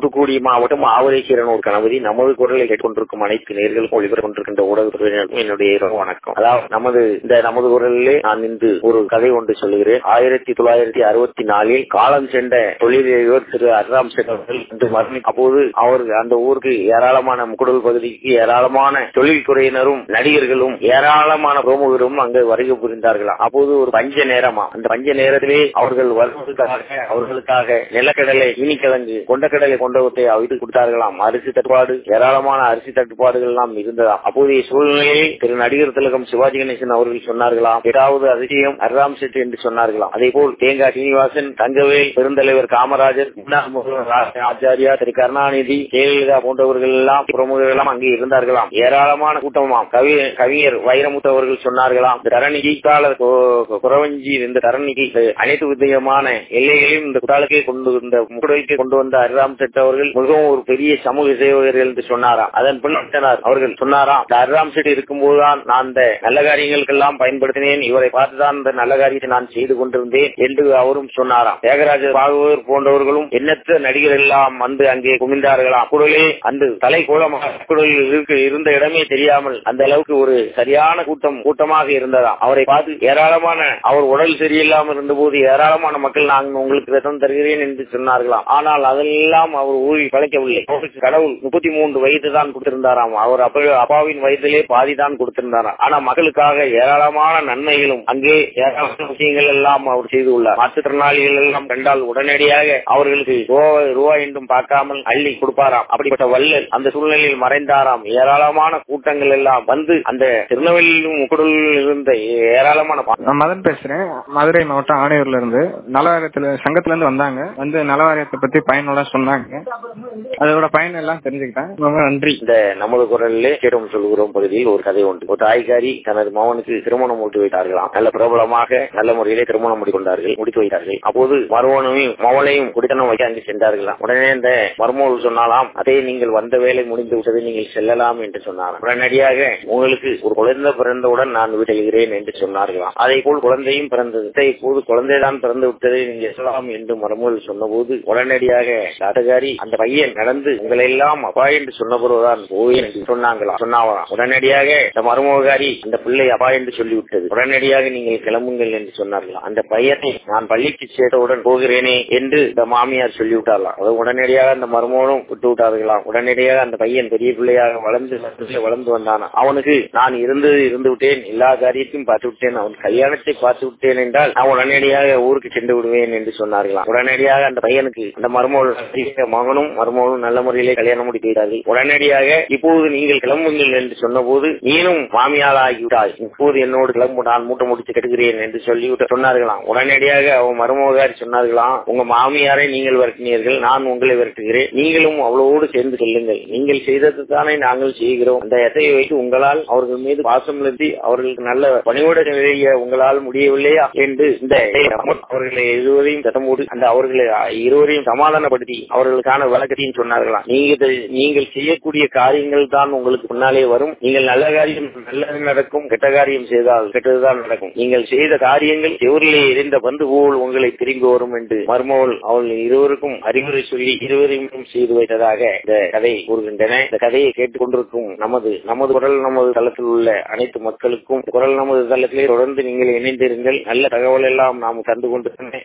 தூத்துக்குடி மாவட்டம் ஆவரேஸ்வரனூர் கணபதி நமது குரலை கேட்டுக்கொண்டிருக்கும் அனைத்து நேர்களுக்கும் ஒளிபரப்பு கொண்டிருக்கின்ற ஊடகத்துறையினருக்கும் என்னுடைய இரவு வணக்கம் அதாவது நமது இந்த நமது குரலிலே நான் இன்று ஒரு கதை ஒன்று சொல்லுகிறேன் ஆயிரத்தி தொள்ளாயிரத்தி அறுபத்தி நாலில் காலம் சென்ற தொழிலதிபர் திரு அர்ராம் சேட் அவர்கள் இன்று மரணி அப்போது அவர் அந்த ஊருக்கு ஏராளமான முக்குடல் பகுதிக்கு ஏராளமான தொழில்துறையினரும் நடிகர்களும் ஏராளமான பிரமுகரும் அங்கு வருகை புரிந்தார்களாம் அப்போது ஒரு பஞ்ச நேரமா அந்த பஞ்ச நேரத்திலே அவர்கள் வருவதற்காக அவர்களுக்காக நிலக்கடலை இனிக்கிழங்கு கொண்டக்கடலை கொண்டவற்றை அவித்து கொடுத்தார்களாம் அரிசி தட்டுப்பாடு ஏராளமான அரிசி தட்டுப்பாடுகள் எல்லாம் இருந்ததாம் அப்போதைய சூழ்நிலையில் திரு நடிகர் திலகம் சிவாஜி கணேசன் அவர்கள் சொன்னார்களாம் ஏதாவது அதிசயம் அர்ராம் செட் என்று சொன்னார்களாம் அதே போல் தேங்காய் சீனிவாசன் தங்கவேல் பெருந்தலைவர் காமராஜர் முன்னாள் முதல்வர் ரா- ஆச்சாரியா திரு கருணாநிதி ஜெயலலிதா போன்றவர்கள் எல்லாம் பிரமுகர்கள் எல்லாம் அங்கே இருந்தார்களாம் ஏராளமான கூட்டமாம் கவி கவிஞர் வைரமுத்து அவர்கள் சொன்னார்களாம் இந்த தரணிக்கு கால கு- குறவஞ்சி இந்த தரணிக்கு அனைத்து விதமான எல்லைகளையும் இந்த குட்டாளுக்கே கொண்டு இந்த முக்குடலுக்கே கொண்டு வந்த அரிராம் செட் அவர்கள் மிகவும் ஒரு பெரிய சமூக சேவகர்கள் என்று சொன்னாராம் அதன் பின் அடுத்தனர் அவர்கள் சொன்னாராம் இந்த அரிராம் செட் இருக்கும்போதுதான் நான் இந்த நல்ல காரியங்களுக்கெல்லாம் பயன்படுத்தினேன் இவரை பார்த்துதான் இந்த நல்ல காரியத்தை நான் செய்து கொண்டிருந்தேன் என்று அவரும் சொன்னாராம் தியாகராஜ பாகவதர் போன்றவர்களும் எண்ணற்ற நடிகர் எல்லாம் வந்து அங்கே குமிழ்ந்தார்களாம் குடலே அந்த தலை கோலமாக குடலில் இருக்கு இருந்த இடமே தெரியாமல் அந்த அளவுக்கு ஒரு சரியான கூட்டம் கூட்டமாக இருந்ததாம் அவரை பார்த்து ஏராளமான அவர் உடல் சரியில்லாமல் இருந்தபோது ஏராளமான மக்கள் நான் உங்களுக்கு ரத்தம் தருகிறேன் என்று சொன்னார்களாம் ஆனால் அதெல்லாம் அவர் ஊழி பழைக்கவில்லை அவருக்கு கடவுள் முப்பத்தி மூன்று வயது தான் கொடுத்திருந்தாராம் அவர் அப்ப அப்பாவின் வயதிலே பாதி தான் கொடுத்திருந்தாராம் ஆனா மக்களுக்காக ஏராளமான நன்மைகளும் அங்கே ஏராளமான விஷயங்கள் எல்லாம் அவர் செய்துள்ளார் மாற்றுத்திறனாளிகள் எல்லாம் கண்டால் உடனடியாக அவர்களுக்கு ரூபாய் ரூபாய் என்றும் பார்க்காமல் அள்ளி கொடுப்பாராம் அப்படிப்பட்ட வள்ளல் அந்த சூழ்நிலையில் மறைந்தாராம் ஏராளமான கூட்டங்கள் எல்லாம் வந்து அந்த திருநெல்வேலியிலும் முக்குடலிலும் இருந்த ஏராளமான பா- நான் மதன் பேசுறேன் மதுரை மாவட்டம் ஆணையூர்ல இருந்து நலவாரியத்துல சங்கத்துல இருந்து வந்தாங்க வந்து நலவாரியத்தை பத்தி பயனுள்ள சொன்னாங்க அதோட பயன் எல்லாம் தெரிஞ்சுக்கிட்டேன் ரொம்ப நன்றி இந்த நமது குரலிலே கேடும் சொல்கிறோம் பகுதியில் ஒரு கதை உண்டு ஒரு தாய்காரி தனது மகனுக்கு திருமணம் முடித்து வைத்தார்களாம் நல்ல பிரபலமாக நல்ல முறையிலே திருமணம் முடித்து கொண்டார்கள் முடித்து வைத்தார்கள் அப்போது மருமனையும் மவளையும் குடித்தனம் வைக்க அங்கு சென்றார்களாம் உடனே இந்த மருமகள் சொன்னாலாம் அதே நீங்கள் வந்த வேலை முடிந்து விட்டது நீங்கள் செல்லலாம் என்று சொன்னாராம் உடனடியாக உங்களுக்கு ஒரு குழந்தை பிறந்தவுடன் நான் விடுகிறேன் என்று சொன்னார்களாம் அதே போல் குழந்தையும் பிறந்தது இதை இப்போது குழந்தைதான் பிறந்து விட்டது நீங்கள் செல்லலாம் என்று மருமகள் சொன்னபோது உடனடியாக தாத்தகாரி அந்த பையன் நடந்து உங்களை எல்லாம் அப்பா என்று சொன்ன பிறகுதான் போவேன் என்று சொன்னாங்களாம் சொன்னாங்களாம் உடனடியாக இந்த மருமகாரி அந்த பிள்ளை அப்பா என்று சொல்லிவிட்டது உடனடியாக நீங்கள் கிளம்புங்கள் என்று சொன்னார்களாம் அந்த பையனை நான் பள்ளிக்கு சேர்த்தவுடன் போகிறேனே என்று இந்த மாமியார் சொல்லிவிட்டார்களாம் அது உடனடியாக அந்த மருமகனும் விட்டு விட்டார்களாம் உடனடியாக அந்த பையன் பெரிய பிள்ளையாக வளர்ந்து வளர்ந்து வளர்ந்து வந்தானா அவனுக்கு நான் இருந்தது இருந்து விட்டேன் எல்லா காரியத்தையும் பார்த்து விட்டேன் அவன் கல்யாணத்தை பார்த்து விட்டேன் என்றால் நான் உடனடியாக ஊருக்கு சென்று விடுவேன் என்று சொன்னார்களாம் உடனடியாக அந்த பையனுக்கு அந்த மருமகள் மகனும் மருமகளும் நல்ல முறையிலே கல்யாணம் முடித்து வைத்தார்கள் உடனடியாக இப்போது நீங்கள் கிளம்புங்கள் என்று சொன்னபோது நீனும் மாமியார் ஆகிவிட்டாய் இப்போது என்னோடு கிளம்பு நான் மூட்டை முடித்து கட்டுகிறேன் என்று சொல்லிவிட்டு சொன்னார்களாம் உடனடியாக அவன் மருமகாரி சொன்னார்களாம் உங்க மாமியாரை நீங்கள் விரட்டினீர்கள் நான் உங்களை விரட்டுகிறேன் நீங்களும் அவளோடு சேர்ந்து செல்லுங்கள் நீங்கள் செய்தது தானே நாங்கள் செய்கிறோம் அந்த எத்தையை வைத்து உங்களால் அவர்கள் மீது பாசம் நிறுத்தி அவர்களுக்கு நல்ல பணிவிட செய்ய உங்களால் முடியவில்லையா என்று இந்த அவர்களை இருவரையும் சத்தமோடு அந்த அவர்களை இருவரையும் சமாதானப்படுத்தி அவர்களுக்கான விளக்கத்தையும் சொன்னார்களாம் நீங்க இதை- நீங்கள் செய்யக்கூடிய காரியங்கள் தான் உங்களுக்கு முன்னாலே வரும் நீங்கள் நல்ல காரியம் நல்லது நடக்கும் கெட்ட காரியம் செய்தால் கெட்டதுதான் நடக்கும் நீங்கள் செய்த காரியங்கள் செவரிலே எரிந்த பந்து போல் உங்களை திரும்பி வரும் என்று மர்மோல் அவள் இருவருக்கும் அறிவுரை சொல்லி இருவரையும் செய்து வைத்ததாக இந்த கதை கூறுகின்றன இந்த கதையை கேட்டுக்கொண்டிருக்கும் நமது நமது குரல் நமது தளத்தில் உள்ள அனைத்து மக்களுக்கும் குரல் நமது தளத்திலே தொடர்ந்து நீங்கள் இணைந்திருங்கள் நல்ல தகவல் எல்லாம் நாம் தந்து கொண்டிருக்கின்றன